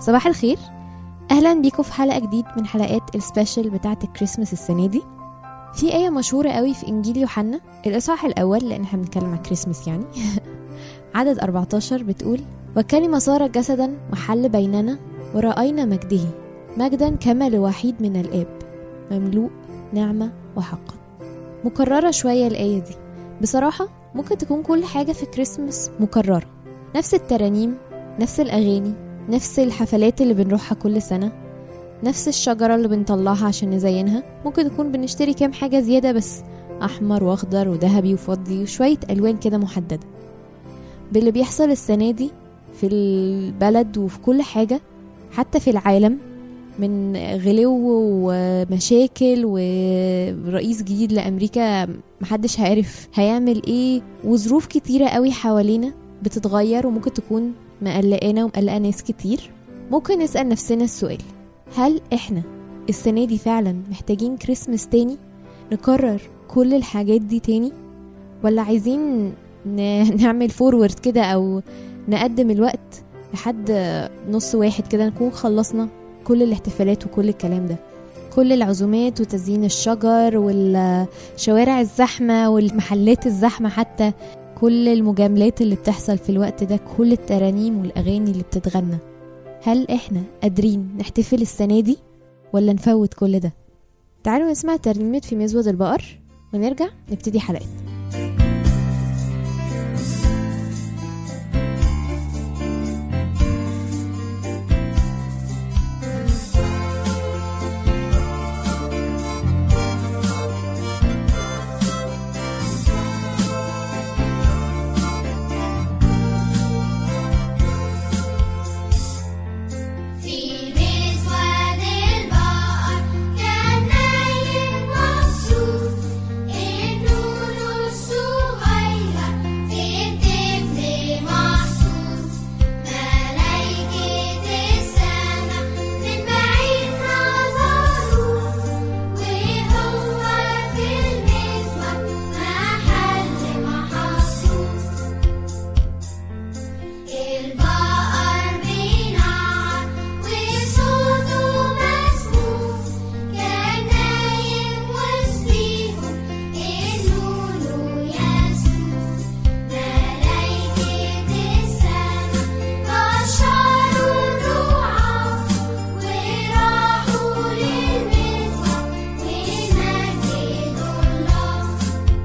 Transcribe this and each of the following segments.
صباح الخير اهلا بيكم في حلقه جديد من حلقات السبيشال بتاعه الكريسماس السنه دي في آية مشهورة قوي في إنجيل يوحنا الإصحاح الأول لأن احنا بنتكلم عن كريسماس يعني عدد 14 بتقول والكلمة صار جسدا وحل بيننا ورأينا مجده مجدا كما لوحيد من الآب مملوء نعمة وحقا مكررة شوية الآية دي بصراحة ممكن تكون كل حاجة في كريسماس مكررة نفس الترانيم نفس الأغاني نفس الحفلات اللي بنروحها كل سنة نفس الشجرة اللي بنطلعها عشان نزينها ممكن نكون بنشتري كام حاجة زيادة بس أحمر وأخضر وذهبي وفضي وشوية ألوان كده محددة باللي بيحصل السنة دي في البلد وفي كل حاجة حتى في العالم من غلو ومشاكل ورئيس جديد لأمريكا محدش عارف هيعمل ايه وظروف كتيرة قوي حوالينا بتتغير وممكن تكون مقلقانا ومقلقة ناس كتير ممكن نسأل نفسنا السؤال هل احنا السنة دي فعلا محتاجين كريسمس تاني نكرر كل الحاجات دي تاني ولا عايزين نعمل فورورد كده او نقدم الوقت لحد نص واحد كده نكون خلصنا كل الاحتفالات وكل الكلام ده كل العزومات وتزيين الشجر والشوارع الزحمة والمحلات الزحمة حتى كل المجاملات اللي بتحصل في الوقت ده كل الترانيم والأغاني اللي بتتغنى هل احنا قادرين نحتفل السنة دي ولا نفوت كل ده تعالوا نسمع ترنيمة في مزود البقر ونرجع نبتدي حلقتنا في مزود البقر كان نايم مبسوط النور الصغير في الطفل محطوط ملايكة السما من بعيد نظروه وهو في المزود محل محطوط البقر بينعر وصوته مسموع كان نايم وسطيهم النور يسوع ملايكة السما بشروا الرعاة وراحوا للمزود ومجدوا الله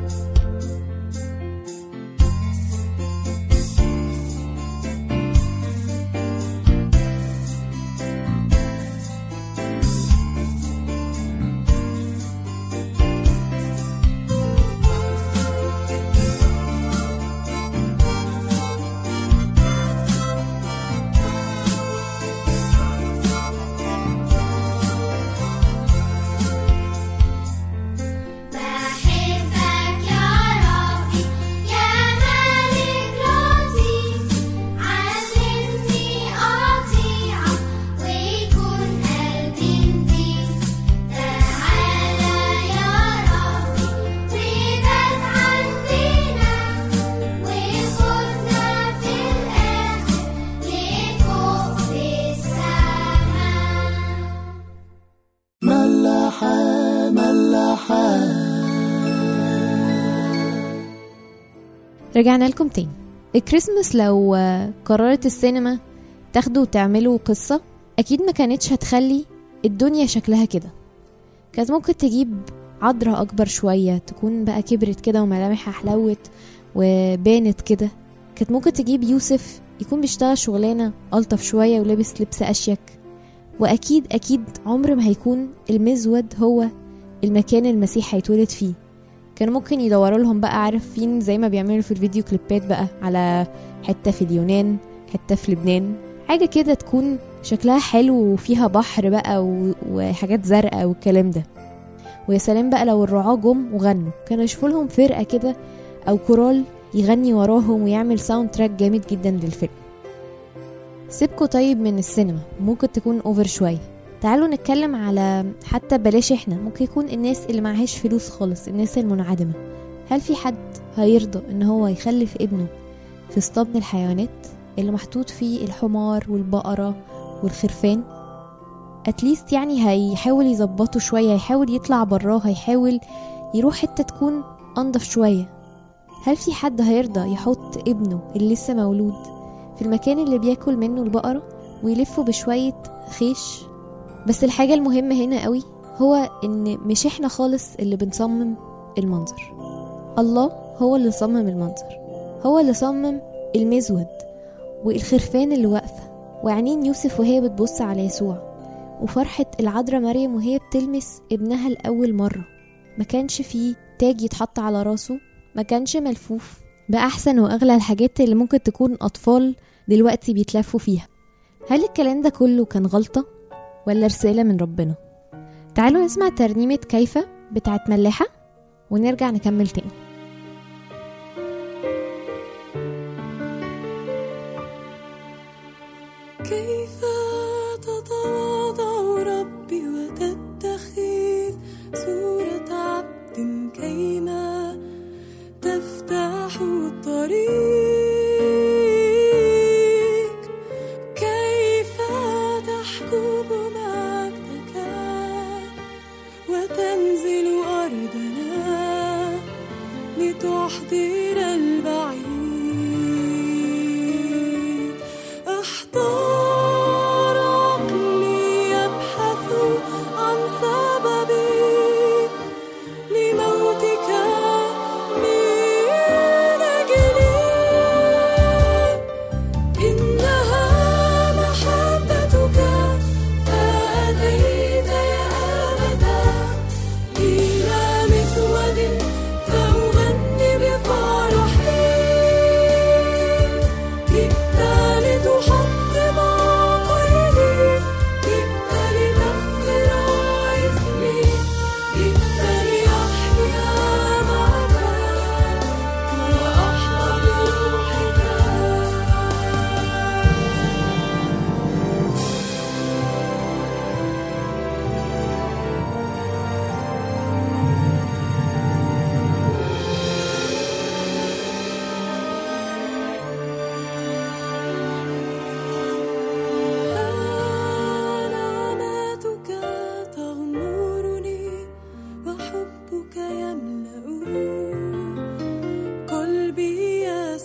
بحبك يا ربي يا ملك لطيف علمني أطيعك ويكون قلبي نضيف تعالى يا ربي وبات عندنا وخدنا في الآخر لفوق في السما ملاحة ملاحة رجعنا لكم تاني الكريسماس لو آه، قررت السينما تاخده وتعمله قصة أكيد ما كانتش هتخلي الدنيا شكلها كده كانت ممكن تجيب عذرة أكبر شوية تكون بقى كبرت كده وملامحها حلوت وبانت كده كانت ممكن تجيب يوسف يكون بيشتغل شغلانة ألطف شوية ولابس لبس أشيك وأكيد أكيد عمر ما هيكون المزود هو المكان المسيح هيتولد فيه كانوا ممكن يدوروا لهم بقى عارفين زي ما بيعملوا في الفيديو كليبات بقى على حتة في اليونان حتة في لبنان حاجة كده تكون شكلها حلو وفيها بحر بقى و- وحاجات زرقاء والكلام ده ويا سلام بقى لو الرعاة جم وغنوا كانوا يشوفوا لهم فرقة كده أو كورال يغني وراهم ويعمل ساوند تراك جامد جدا للفيلم سيبكوا طيب من السينما ممكن تكون اوفر شوية تعالوا نتكلم على حتى بلاش احنا ممكن يكون الناس اللي معهاش فلوس خالص الناس المنعدمة هل في حد هيرضى ان هو يخلف ابنه في اسطبل الحيوانات اللي محطوط فيه الحمار والبقرة والخرفان اتليست يعني هيحاول يظبطه شوية هيحاول يطلع براه هيحاول يروح حتة تكون أنضف شوية هل في حد هيرضى يحط ابنه اللي لسه مولود في المكان اللي بياكل منه البقرة ويلفه بشوية خيش بس الحاجة المهمة هنا قوي هو ان مش احنا خالص اللي بنصمم المنظر الله هو اللي صمم المنظر هو اللي صمم المزود والخرفان اللي واقفة وعينين يوسف وهي بتبص على يسوع وفرحة العذراء مريم وهي بتلمس ابنها لأول مرة ما كانش فيه تاج يتحط على راسه ما كانش ملفوف بأحسن وأغلى الحاجات اللي ممكن تكون أطفال دلوقتي بيتلفوا فيها هل الكلام ده كله كان غلطة ولا رسالة من ربنا تعالوا نسمع ترنيمة كيف بتاعت ملاحة ونرجع نكمل تاني كيف تتواضع ربي وتتخذ صورة عبد كيما تفتح الطريق كيف تحكم مجدك وتنزل أرضنا لتحضر البعيد احضر عقلي يبحث عن سبب لموتك من أجلي إنها محبتك فأتيت يا أبدا إلى مسود فأغني بفرحي جئت لتحطم عقيدي جئت لتغفر إثمي جئت لأحيا معك وأحظى بروحك نعمتك تغمرني وحبك يملأ قلبي يا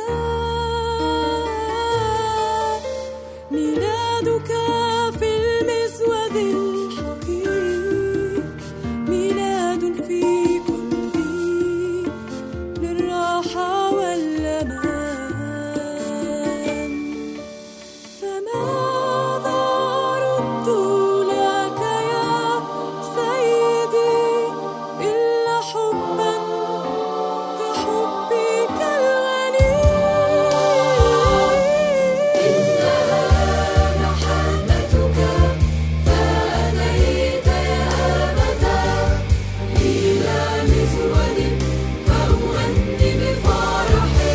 سلام ميلادك في المسود الحقيقي ميلاد في قلبي للراحة والأمان فماذا أرد لك يا سيدي إلا حبا كحبك الغني إنها محبتك فأتيت يا أبدا إلى مسود فأغني بفرحي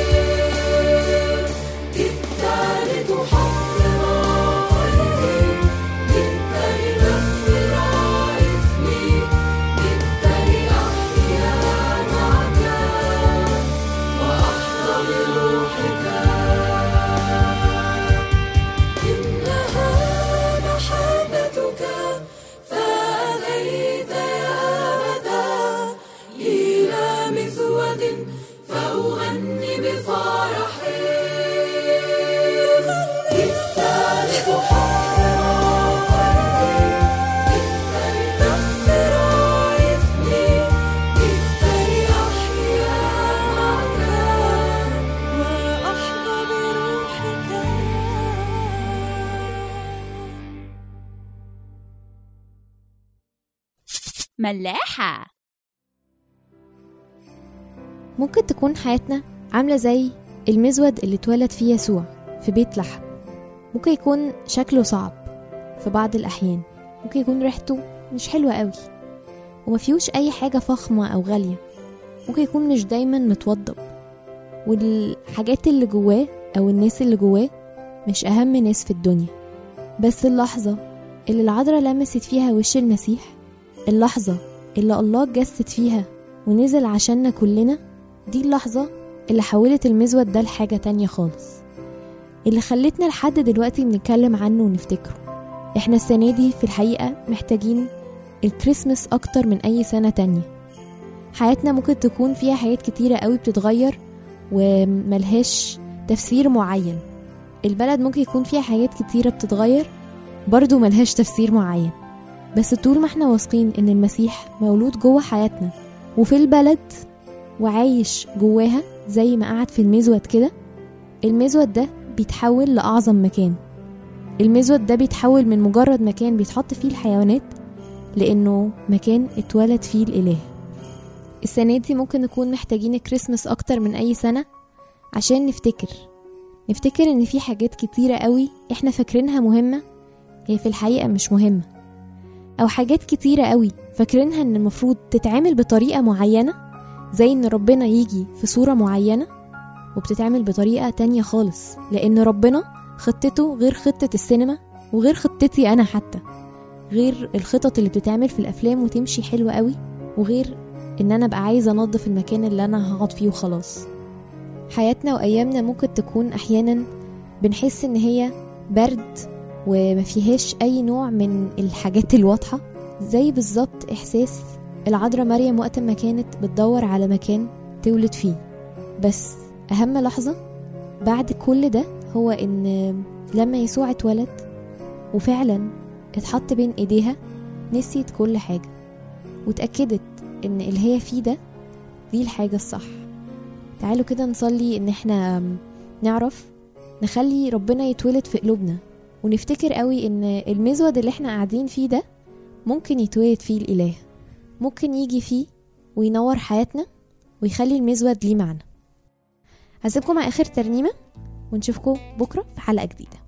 جئت لتحطم قلبي جئت لتغفر إثمي جئت لأحيا معك وأحظى بروحك إنها محبتك فأتيت يا أبدا إلى مسود فأغني بفرحي جئت لتحرر قلبي جئت لتغفر إثمي جئت لأحيا معك وأحظى بروحك ملاحة ممكن تكون حياتنا عاملة زي المزود اللي اتولد فيه يسوع في بيت لحم ممكن يكون شكله صعب في بعض الأحيان ممكن يكون ريحته مش حلوة قوي وما فيهوش أي حاجة فخمة أو غالية ممكن يكون مش دايما متوضب والحاجات اللي جواه أو الناس اللي جواه مش أهم ناس في الدنيا بس اللحظة اللي العذراء لمست فيها وش المسيح اللحظة اللي الله اتجسد فيها ونزل عشاننا كلنا دي اللحظة اللي حولت المزود ده لحاجة تانية خالص اللي خلتنا لحد دلوقتي بنتكلم عنه ونفتكره احنا السنة دي في الحقيقة محتاجين الكريسماس أكتر من أي سنة تانية حياتنا ممكن تكون فيها حاجات كتيرة قوي بتتغير وملهاش تفسير معين البلد ممكن يكون فيها حاجات كتيرة بتتغير برضو ملهاش تفسير معين بس طول ما احنا واثقين ان المسيح مولود جوه حياتنا وفي البلد وعايش جواها زي ما قعد في المزود كده المزود ده بيتحول لأعظم مكان المزود ده بيتحول من مجرد مكان بيتحط فيه الحيوانات لأنه مكان اتولد فيه الإله السنة دي ممكن نكون محتاجين كريسماس أكتر من أي سنة عشان نفتكر نفتكر إن في حاجات كتيرة قوي إحنا فاكرينها مهمة هي في الحقيقة مش مهمة أو حاجات كتيرة قوي فاكرينها إن المفروض تتعامل بطريقة معينة زي إن ربنا يجي في صورة معينة وبتتعمل بطريقة تانية خالص لأن ربنا خطته غير خطة السينما وغير خطتي أنا حتى غير الخطط اللي بتتعمل في الأفلام وتمشي حلوة قوي وغير إن أنا أبقى عايزة أنظف المكان اللي أنا هقعد فيه وخلاص حياتنا وأيامنا ممكن تكون أحيانا بنحس إن هي برد وما فيهاش أي نوع من الحاجات الواضحة زي بالظبط إحساس العذراء مريم وقت ما كانت بتدور على مكان تولد فيه بس أهم لحظة بعد كل ده هو إن لما يسوع اتولد وفعلا اتحط بين إيديها نسيت كل حاجة واتأكدت إن اللي هي فيه ده دي الحاجة الصح تعالوا كده نصلي إن احنا نعرف نخلي ربنا يتولد في قلوبنا ونفتكر قوي إن المزود اللي احنا قاعدين فيه ده ممكن يتولد فيه الإله ممكن يجي فيه وينور حياتنا ويخلي المزود ليه معنى هسيبكم مع آخر ترنيمة ونشوفكم بكرة في حلقة جديدة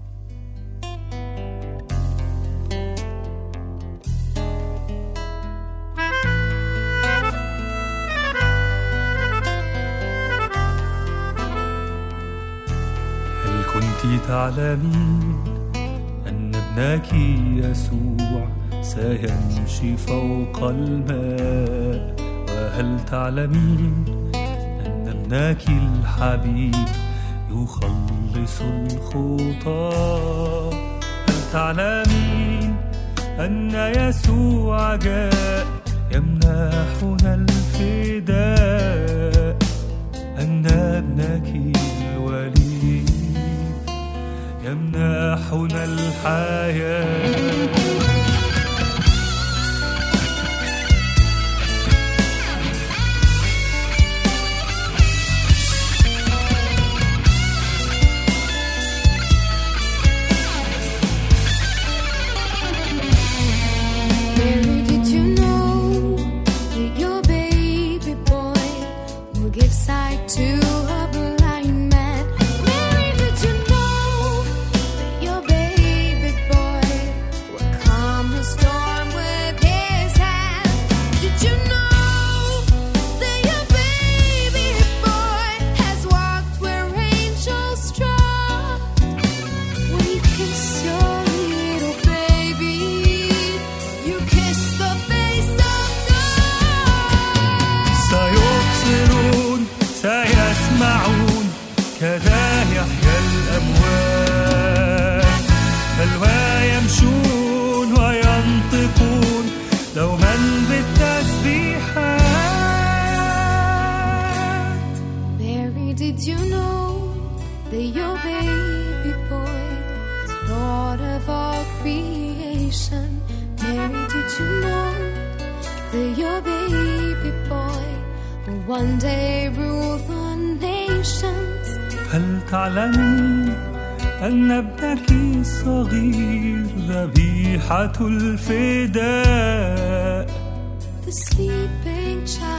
هل كنت تعلمين أن ابنك يسوع سيمشي فوق الماء وهل تعلمين أن ابنك الحبيب يخلص الخطى هل تعلمين أن يسوع جاء يمنحنا الفداء أن ابنك الوليد يمنحنا الحياة Mary, did you know that your baby boy will give sight to a blind man? Mary, did you know that your baby boy will calm the storm with his hand? Did you know that your baby boy has walked where angels trod? When you kiss your little baby, you kiss the face of God. سيبصرون سيسمعون كذا يحيا الأموات بل ويمشون وينطقون دوما بالتسبيحات Mary, did you know that your baby boy is Lord of all creation? Mary, did you know that your baby boy will one day rule the nations? هل تعلمين أن ابنك الصغير ذبيحة الفداء The sleeping child